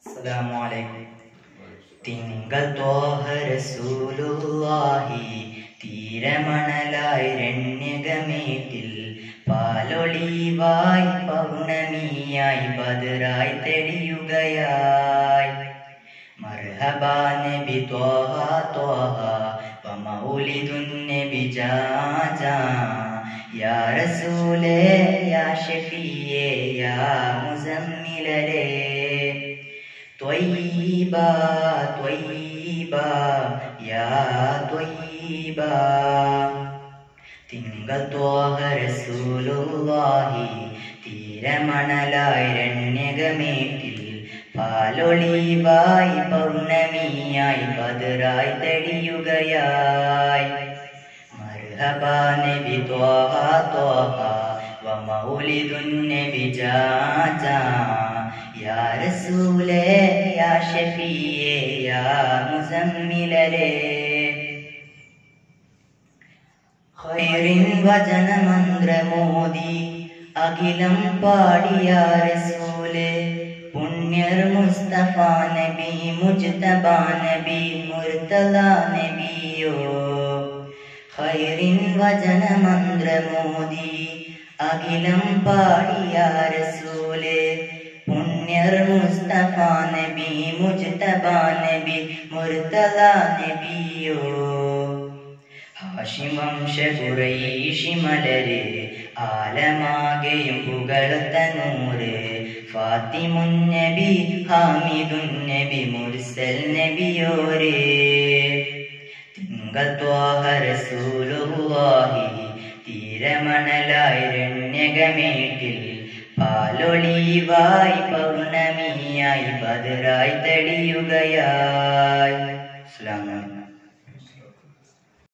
അസ്സലാമലൈക്കും തിങ്കൾ ത്വാഹ റസൂലുള്ളാഹി തീരമണലായി രണ്യകമേറ്റിൽ പാലൊളിവായി പൗർണമിയായി ബദറായി തെളിയുകയായി മർഹബാ നബി ത്വാഹ ത്വാഹ വമൗലിദുൻ നബി ജാജാ യാ റസൂലേ യാ ഷഫീയേ യാ മുസമ്മിലരേ ത്വയ്യിബാ ത്വയ്യിബാ യാ ത്വയ്യിബാ തിങ്കൾ ത്വാഹ റസൂലുള്ളാഹി തീരമണലായി രണ്യകമേറ്റിൽ പാലൊളിവായി പൗർണമിയായി ബദറായി തെളിയുകയായി മർഹബാ നബി ത്വാഹ ത്വാഹ വമൗലിദുൻ നബി ജാജാ യാ റസൂലേ യാ ഷഫീയേ യാ മുസമ്മിലരേ ഖൈറിൻ വചനമന്ത്രമോദി അഖിലം പാടിയ റസൂല് പുണ്യർ മുസ്തഫ നബി മുജ്തബ നബി മുർത്തല നബിയോ ഖൈറിൻ വചനമന്ത്രമോദി അഖിലം പാടിയ റസൂല് പുണ്യർ മുസ്തഫ നബി മുജ്തബ നബി മുർത്തല നബിയോ ഹാഷിം വംശ കുറൈശി മലര് ആലമാകെയും പുകളത്ത നൂറ് ഫാത്തിമുൻ നബി ഹാമിദുൻ നബി മുർസൽ നബിയോരേ തിങ്കൾ ത്വാഹ റസൂലുള്ളാഹി തീരമണലായി രണ്യകമേട്ടിൽ പാലൊളിവായി പൗർണമിയായി ബദറായി തെളിയുകയായി അസ്സലാമു അലൈക്കും